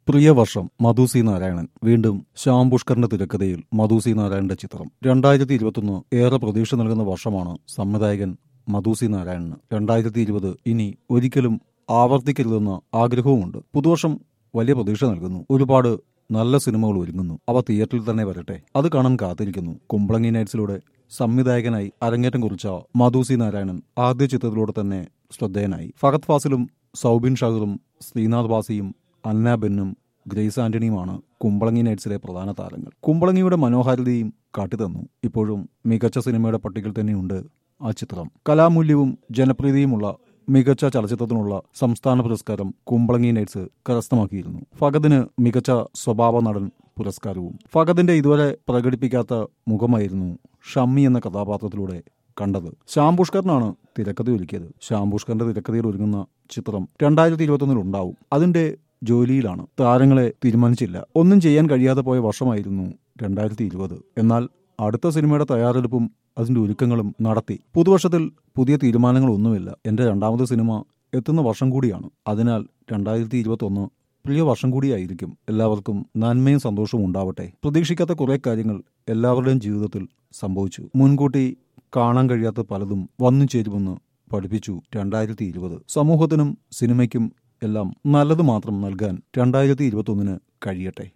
പ്രിയവർഷം മധു C Narayanan വീണ്ടും ശ്യാം പുഷ്കറിന്റെ തിരക്കഥയിൽ മധു C നാരായണന്റെ ചിത്രം രണ്ടായിരത്തി ഇരുപത്തൊന്ന് ഏറെ പ്രതീക്ഷ നൽകുന്ന വർഷമാണ് സംവിധായകൻ മധു സി നാരായണന് രണ്ടായിരത്തി ഇരുപത് ഇനി ഒരിക്കലും ആവർത്തിക്കരുതെന്ന ആഗ്രഹവുമുണ്ട് പുതുവർഷം വലിയ പ്രതീക്ഷ നൽകുന്നു ഒരുപാട് നല്ല സിനിമകൾ ഒരുങ്ങുന്നു അവ തിയേറ്ററിൽ തന്നെ വരട്ടെ അത് കാണാൻ കാത്തിരിക്കുന്നു കുമ്പളങ്ങി നൈറ്റ്സിലൂടെ സംവിധായകനായി അരങ്ങേറ്റം കുറിച്ച മധു സി നാരായണൻ ആദ്യ ചിത്രത്തിലൂടെ തന്നെ ശ്രദ്ധേയനായി ഫഹദ് ഫാസിലും സൗബിൻ ഷാഹിറും ശ്രീനാഥ് ബാസിയും അന്ന ബെന്നും ഗ്രേസ് ആന്റണിയുമാണ് കുമ്പളങ്ങി നൈറ്റ്സിലെ പ്രധാന താരങ്ങൾ കുമ്പളങ്ങിയുടെ മനോഹാരിതയും കാട്ടിത്തന്നു ഇപ്പോഴും മികച്ച സിനിമയുടെ പട്ടികയിൽ തന്നെയുണ്ട് ആ ചിത്രം കലാമൂല്യവും ജനപ്രീതിയുമുള്ള മികച്ച ചലച്ചിത്രത്തിനുള്ള സംസ്ഥാന പുരസ്കാരം കുമ്പളങ്ങി നൈറ്റ്സ് കരസ്ഥമാക്കിയിരുന്നു ഫഗദിന് മികച്ച സ്വഭാവ നടൻ പുരസ്കാരവും ഫഗദിന്റെ ഇതുവരെ പ്രകടിപ്പിക്കാത്ത മുഖമായിരുന്നു ഷമ്മി എന്ന കഥാപാത്രത്തിലൂടെ കണ്ടത് ശ്യാം പുഷ്കറിനാണ് തിരക്കഥ ഒരുക്കിയത് ശ്യാം പുഷ്കറിന്റെ തിരക്കഥയിൽ ഒരുങ്ങുന്ന ചിത്രം രണ്ടായിരത്തി ഇരുപത്തൊന്നിൽ ഉണ്ടാവും അതിന്റെ ജോലിയിലാണ് താരങ്ങളെ തീരുമാനിച്ചില്ല ഒന്നും ചെയ്യാൻ കഴിയാതെ പോയ വർഷമായിരുന്നു രണ്ടായിരത്തി ഇരുപത് എന്നാൽ അടുത്ത സിനിമയുടെ തയ്യാറെടുപ്പും അതിന്റെ ഒരുക്കങ്ങളും നടത്തി പുതുവർഷത്തിൽ പുതിയ തീരുമാനങ്ങളൊന്നുമില്ല എന്റെ രണ്ടാമത്തെ സിനിമ എത്തുന്ന വർഷം കൂടിയാണ് അതിനാൽ രണ്ടായിരത്തി ഇരുപത്തി ഒന്ന് പ്രിയ വർഷം കൂടിയായിരിക്കും എല്ലാവർക്കും നന്മയും സന്തോഷവും ഉണ്ടാവട്ടെ പ്രതീക്ഷിക്കാത്ത കുറെ കാര്യങ്ങൾ എല്ലാവരുടെയും ജീവിതത്തിൽ സംഭവിച്ചു മുൻകൂട്ടി കാണാൻ കഴിയാത്ത പലതും വന്നു ചേരുമെന്ന് പഠിപ്പിച്ചു രണ്ടായിരത്തി ഇരുപത് സമൂഹത്തിനും സിനിമയ്ക്കും എല്ലാം നല്ലത് മാത്രം നൽകാൻ രണ്ടായിരത്തി ഇരുപത്തൊന്നിന് കഴിയട്ടെ